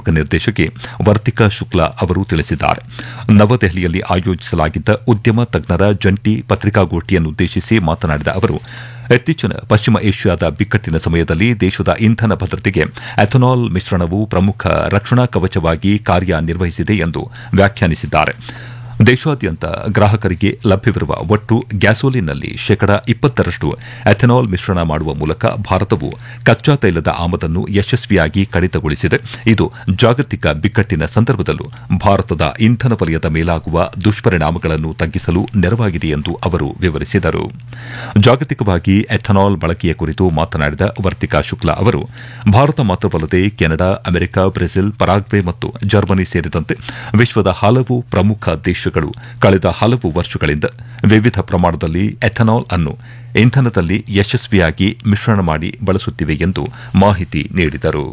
ವ್ಯವಸ್ಥಾಪಕ ನಿರ್ದೇಶಕಿ ವರ್ತಿಕಾ ಶುಕ್ಲಾ ಅವರು ತಿಳಿಸಿದ್ದಾರೆ ನವದೆಹಲಿಯಲ್ಲಿ ಆಯೋಜಿಸಲಾಗಿದ್ದ ಉದ್ಯಮ ತಜ್ಞರ ಜಂಟಿ ಪತ್ರಿಕಾಗೋಷ್ಠಿಯನ್ನುದ್ದೇಶಿಸಿ ಮಾತನಾಡಿದ ಅವರು ಇತ್ತೀಚಿನ ಪಶ್ಚಿಮ ಏಷ್ಯಾದ ಬಿಕ್ಕಟ್ಟಿನ ಸಮಯದಲ್ಲಿ ದೇಶದ ಇಂಧನ ಭದ್ರತೆಗೆ ಎಥನಾಲ್ ಮಿಶ್ರಣವು ಪ್ರಮುಖ ರಕ್ಷಣಾ ಕವಚವಾಗಿ ಕಾರ್ಯನಿರ್ವಹಿಸಿದೆ ಎಂದು ವ್ಯಾಖ್ಯಾನಿಸಿದ್ದಾರೆ ದೇಶಾದ್ಯಂತ ಗ್ರಾಹಕರಿಗೆ ಲಭ್ಯವಿರುವ ಒಟ್ಟು ಗ್ಯಾಸೋಲಿನ್ನಲ್ಲಿ ಶೇಕಡಾ ಇಪ್ಪತ್ತರಷ್ಟು ಎಥೆನಾಲ್ ಮಿಶ್ರಣ ಮಾಡುವ ಮೂಲಕ ಭಾರತವು ಕಚ್ಚಾ ತೈಲದ ಆಮದನ್ನು ಯಶಸ್ವಿಯಾಗಿ ಕಡಿತಗೊಳಿಸಿದೆ ಇದು ಜಾಗತಿಕ ಬಿಕ್ಕಟ್ಟಿನ ಸಂದರ್ಭದಲ್ಲೂ ಭಾರತದ ಇಂಧನ ವಲಯದ ಮೇಲಾಗುವ ದುಷ್ಪರಿಣಾಮಗಳನ್ನು ತಗ್ಗಿಸಲು ನೆರವಾಗಿದೆ ಎಂದು ಅವರು ವಿವರಿಸಿದರು ಜಾಗತಿಕವಾಗಿ ಎಥನಾಲ್ ಬಳಕೆಯ ಕುರಿತು ಮಾತನಾಡಿದ ವರ್ತಿಕಾ ಶುಕ್ಲಾ ಅವರು ಭಾರತ ಮಾತ್ರವಲ್ಲದೆ ಕೆನಡಾ ಅಮೆರಿಕ ಬ್ರೆಜಿಲ್ ಪರಾಗ್ವೆ ಮತ್ತು ಜರ್ಮನಿ ಸೇರಿದಂತೆ ವಿಶ್ವದ ಹಲವು ಪ್ರಮುಖ ದೇಶಗಳು ಕಳೆದ ಹಲವು ವರ್ಷಗಳಿಂದ ವಿವಿಧ ಪ್ರಮಾಣದಲ್ಲಿ ಎಥನಾಲ್ ಅನ್ನು ಇಂಧನದಲ್ಲಿ ಯಶಸ್ವಿಯಾಗಿ ಮಿಶ್ರಣ ಮಾಡಿ ಬಳಸುತ್ತಿವೆ ಎಂದು ಮಾಹಿತಿ ನೀಡಿದರು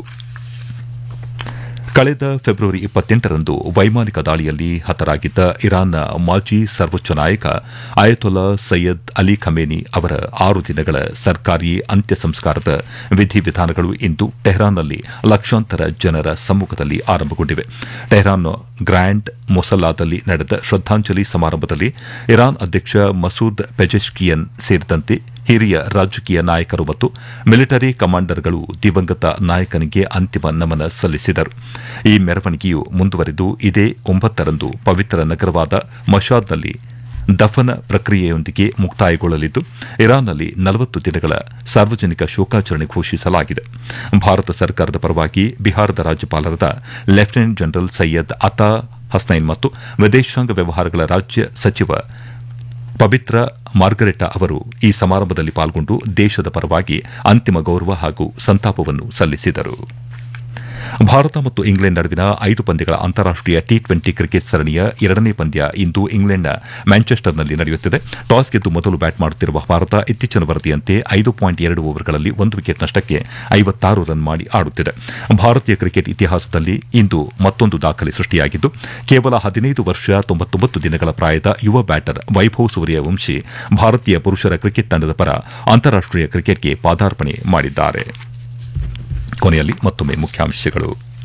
ಕಳೆದ ಫೆಬ್ರವರಿ ಇಪ್ಪತ್ತೆಂಟರಂದು ವೈಮಾನಿಕ ದಾಳಿಯಲ್ಲಿ ಹತರಾಗಿದ್ದ ಇರಾನ್ನ ಮಾಜಿ ಸರ್ವೋಚ್ಚ ನಾಯಕ ಅಯತೊಲಾ ಸೈಯದ್ ಅಲಿ ಖಮೇನಿ ಅವರ ಆರು ದಿನಗಳ ಸರ್ಕಾರಿ ಅಂತ್ಯ ಸಂಸ್ಕಾರದ ವಿಧಿವಿಧಾನಗಳು ಇಂದು ಟೆಹರಾನ್ನಲ್ಲಿ ಲಕ್ಷಾಂತರ ಜನರ ಸಮ್ಮುಖದಲ್ಲಿ ಆರಂಭಗೊಂಡಿವೆ ಟೆಹರಾನ್ನ ಗ್ರ್ಯಾಂಡ್ ಮೊಸಲ್ಲಾದಲ್ಲಿ ನಡೆದ ಶ್ರದ್ದಾಂಜಲಿ ಸಮಾರಂಭದಲ್ಲಿ ಇರಾನ್ ಅಧ್ಯಕ್ಷ ಮಸೂದ್ ಪೆಜೆಶ್ಕಿಯನ್ ಸೇರಿದಂತೆ ಹಿರಿಯ ರಾಜಕೀಯ ನಾಯಕರು ಮತ್ತು ಮಿಲಿಟರಿ ಕಮಾಂಡರ್ಗಳು ದಿವಂಗತ ನಾಯಕನಿಗೆ ಅಂತಿಮ ನಮನ ಸಲ್ಲಿಸಿದರು ಈ ಮೆರವಣಿಗೆಯು ಮುಂದುವರೆದು ಇದೇ ಒಂಬತ್ತರಂದು ಪವಿತ್ರ ನಗರವಾದ ಮಶಾದ್ನಲ್ಲಿ ದಫನ ಪ್ರಕ್ರಿಯೆಯೊಂದಿಗೆ ಮುಕ್ತಾಯಗೊಳ್ಳಲಿದ್ದು ಇರಾನ್ನಲ್ಲಿ ನಲವತ್ತು ದಿನಗಳ ಸಾರ್ವಜನಿಕ ಶೋಕಾಚರಣೆ ಘೋಷಿಸಲಾಗಿದೆ ಭಾರತ ಸರ್ಕಾರದ ಪರವಾಗಿ ಬಿಹಾರದ ರಾಜ್ಯಪಾಲರಾದ ಲೆಫ್ಟಿನೆಂಟ್ ಜನರಲ್ ಸೈಯದ್ ಅತಾ ಹಸ್ನೈನ್ ಮತ್ತು ವಿದೇಶಾಂಗ ವ್ಯವಹಾರಗಳ ರಾಜ್ಯ ಸಚಿವ ಪವಿತ್ರ ಮಾರ್ಗರೆಟಾ ಅವರು ಈ ಸಮಾರಂಭದಲ್ಲಿ ಪಾಲ್ಗೊಂಡು ದೇಶದ ಪರವಾಗಿ ಅಂತಿಮ ಗೌರವ ಹಾಗೂ ಸಂತಾಪವನ್ನು ಸಲ್ಲಿಸಿದರು ಭಾರತ ಮತ್ತು ಇಂಗ್ಲೆಂಡ್ ನಡುವಿನ ಐದು ಪಂದ್ಯಗಳ ಅಂತಾರಾಷ್ಟೀಯ ಟಿ ಟ್ವೆಂಟಿ ಕ್ರಿಕೆಟ್ ಸರಣಿಯ ಎರಡನೇ ಪಂದ್ಯ ಇಂದು ಇಂಗ್ಲೆಂಡ್ನ ಮ್ಯಾಂಚೆಸ್ಟರ್ನಲ್ಲಿ ನಡೆಯುತ್ತಿದೆ ಟಾಸ್ ಗೆದ್ದು ಮೊದಲು ಬ್ಯಾಟ್ ಮಾಡುತ್ತಿರುವ ಭಾರತ ಇತ್ತೀಚಿನ ವರದಿಯಂತೆ ಐದು ಪಾಯಿಂಟ್ ಎರಡು ಓವರ್ಗಳಲ್ಲಿ ಒಂದು ವಿಕೆಟ್ ನಷ್ಟಕ್ಕೆ ಐವತ್ತಾರು ರನ್ ಮಾಡಿ ಆಡುತ್ತಿದೆ ಭಾರತೀಯ ಕ್ರಿಕೆಟ್ ಇತಿಹಾಸದಲ್ಲಿ ಇಂದು ಮತ್ತೊಂದು ದಾಖಲೆ ಸೃಷ್ಟಿಯಾಗಿದ್ದು ಕೇವಲ ಹದಿನೈದು ವರ್ಷ ತೊಂಬತ್ತೊಂಬತ್ತು ದಿನಗಳ ಪ್ರಾಯದ ಯುವ ಬ್ಯಾಟರ್ ವೈಭವ್ ಸೂರ್ಯವಂಶಿ ಭಾರತೀಯ ಪುರುಷರ ಕ್ರಿಕೆಟ್ ತಂಡದ ಪರ ಅಂತಾರಾಷ್ಟೀಯ ಕ್ರಿಕೆಟ್ಗೆ ಪಾದಾರ್ಪಣೆ ಮಾಡಿದ್ದಾರೆ ಕೊನೆಯಲ್ಲಿ ಮತ್ತೊಮ್ಮೆ ಮುಖ್ಯಾಂಶಗಳು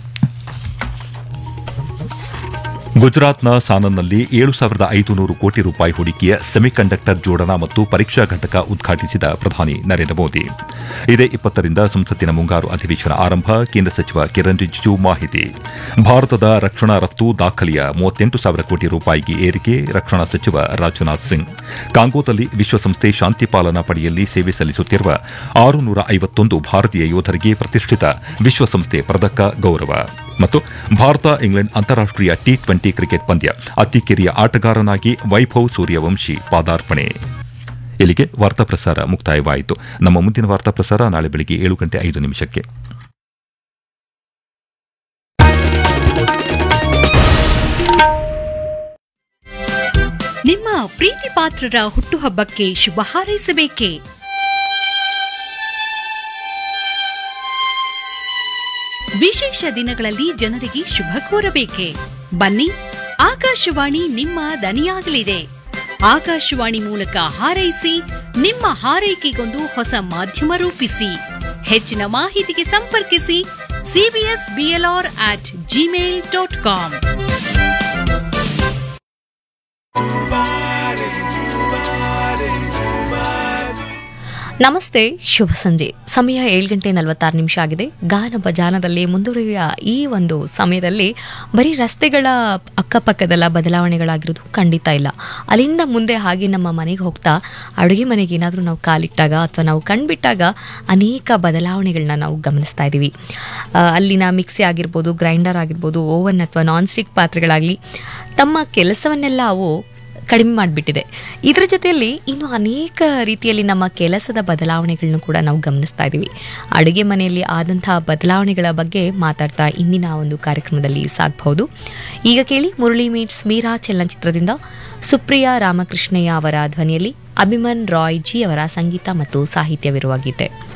ಗುಜರಾತ್ನ ಸಾನನ್ನಲ್ಲಿ ಏಳು ಸಾವಿರದ ಐದುನೂರು ಕೋಟಿ ರೂಪಾಯಿ ಹೂಡಿಕೆಯ ಸೆಮಿಕಂಡಕ್ಟರ್ ಜೋಡಣಾ ಮತ್ತು ಪರೀಕ್ಷಾ ಘಟಕ ಉದ್ಘಾಟಿಸಿದ ಪ್ರಧಾನಿ ನರೇಂದ್ರ ಮೋದಿ ಇದೇ ಇಪ್ಪತ್ತರಿಂದ ಸಂಸತ್ತಿನ ಮುಂಗಾರು ಅಧಿವೇಶನ ಆರಂಭ ಕೇಂದ್ರ ಸಚಿವ ಕಿರಣ್ ರಿಜಿಜು ಮಾಹಿತಿ ಭಾರತದ ರಕ್ಷಣಾ ರಫ್ತು ದಾಖಲೆಯ ಮೂವತ್ತೆಂಟು ಸಾವಿರ ಕೋಟಿ ರೂಪಾಯಿಗೆ ಏರಿಕೆ ರಕ್ಷಣಾ ಸಚಿವ ರಾಜನಾಥ್ ಸಿಂಗ್ ಕಾಂಗೋದಲ್ಲಿ ವಿಶ್ವಸಂಸ್ಥೆ ಶಾಂತಿ ಪಾಲನಾ ಪಡೆಯಲ್ಲಿ ಸೇವೆ ಸಲ್ಲಿಸುತ್ತಿರುವ ಆರುನೂರ ಐವತ್ತೊಂದು ಭಾರತೀಯ ಯೋಧರಿಗೆ ಪ್ರತಿಷ್ಠಿತ ವಿಶ್ವಸಂಸ್ಥೆ ಪದಕ ಗೌರವ ಮತ್ತು ಭಾರತ ಇಂಗ್ಲೆಂಡ್ ಅಂತಾರಾಷ್ಟೀಯ ಟಿ ಟ್ವೆಂಟಿ ಕ್ರಿಕೆಟ್ ಪಂದ್ಯ ಅತಿ ಕಿರಿಯ ಆಟಗಾರನಾಗಿ ವೈಭವ್ ಸೂರ್ಯವಂಶಿ ಪಾದಾರ್ಪಣೆ ಇಲ್ಲಿಗೆ ವಾರ್ತಾ ಪ್ರಸಾರ ಮುಕ್ತಾಯವಾಯಿತು ನಮ್ಮ ಮುಂದಿನ ವಾರ್ತಾ ಪ್ರಸಾರ ನಾಳೆ ಬೆಳಿಗ್ಗೆ ಏಳು ಗಂಟೆ ಐದು ನಿಮಿಷಕ್ಕೆ ನಿಮ್ಮ ಪ್ರೀತಿ ಪಾತ್ರರ ಹುಟ್ಟುಹಬ್ಬಕ್ಕೆ ಶುಭ ಹಾರೈಸಬೇಕೇ ವಿಶೇಷ ದಿನಗಳಲ್ಲಿ ಜನರಿಗೆ ಶುಭ ಕೋರಬೇಕೆ ಬನ್ನಿ ಆಕಾಶವಾಣಿ ನಿಮ್ಮ ದನಿಯಾಗಲಿದೆ ಆಕಾಶವಾಣಿ ಮೂಲಕ ಹಾರೈಸಿ ನಿಮ್ಮ ಹಾರೈಕೆಗೊಂದು ಹೊಸ ಮಾಧ್ಯಮ ರೂಪಿಸಿ ಹೆಚ್ಚಿನ ಮಾಹಿತಿಗೆ ಸಂಪರ್ಕಿಸಿ CBS BLR at Gmail dot com ನಮಸ್ತೆ ಶುಭ ಸಂಜೆ ಸಮಯ ಏಳು ಗಂಟೆ ನಲವತ್ತಾರು ನಿಮಿಷ ಆಗಿದೆ ಗಾನ ಬಜಾನದಲ್ಲಿ ಮುಂದುವರಿಯುವ ಈ ಒಂದು ಸಮಯದಲ್ಲಿ ಬರೀ ರಸ್ತೆಗಳ ಅಕ್ಕಪಕ್ಕದೆಲ್ಲ ಬದಲಾವಣೆಗಳಾಗಿರೋದು ಖಂಡಿತ ಇಲ್ಲ ಅಲ್ಲಿಂದ ಮುಂದೆ ಹಾಗೆ ನಮ್ಮ ಮನೆಗೆ ಹೋಗ್ತಾ ಅಡುಗೆ ಮನೆಗೆ ಏನಾದರೂ ನಾವು ಕಾಲಿಟ್ಟಾಗ ಅಥವಾ ನಾವು ಕಣ್ಬಿಟ್ಟಾಗ ಅನೇಕ ಬದಲಾವಣೆಗಳನ್ನ ನಾವು ಗಮನಿಸ್ತಾ ಇದ್ದೀವಿ ಆ, ಅಲ್ಲಿನ ಮಿಕ್ಸಿ ಆಗಿರ್ಬೋದು ಗ್ರೈಂಡರ್ ಆಗಿರ್ಬೋದು ಓವನ್ ಅಥವಾ ನಾನ್ ಸ್ಟಿಕ್ ಪಾತ್ರೆಗಳಾಗಲಿ ತಮ್ಮ ಕೆಲಸವನ್ನೆಲ್ಲ ಅವು ಕಡಿಮೆ ಮಾಡಿಬಿಟ್ಟಿದೆ ಇದರ ಜೊತೆಯಲ್ಲಿ ಇನ್ನು ಅನೇಕ ರೀತಿಯಲ್ಲಿ ನಮ್ಮ ಕೆಲಸದ ಬದಲಾವಣೆಗಳನ್ನು ಕೂಡ ನಾವು ಗಮನಿಸ್ತಾ ಇದ್ದೀವಿ ಅಡುಗೆ ಮನೆಯಲ್ಲಿ ಆದಂತಹ ಬದಲಾವಣೆಗಳ ಬಗ್ಗೆ ಮಾತಾಡ್ತಾ ಇಂದಿನ ಒಂದು ಕಾರ್ಯಕ್ರಮದಲ್ಲಿ ಸಾಗಬಹುದು ಈಗ ಕೇಳಿ ಮುರಳಿ ಮೀಟ್ಸ್ ಮೀರಾ ಚಲನಚಿತ್ರದಿಂದ ಸುಪ್ರಿಯಾ ರಾಮಕೃಷ್ಣಯ್ಯ ಅವರ ಧ್ವನಿಯಲ್ಲಿ ಅಭಿಮನ್ ರಾಯ್ ಜಿ ಅವರ ಸಂಗೀತ ಮತ್ತು ಸಾಹಿತ್ಯವಿರುವ ಗೀತೆ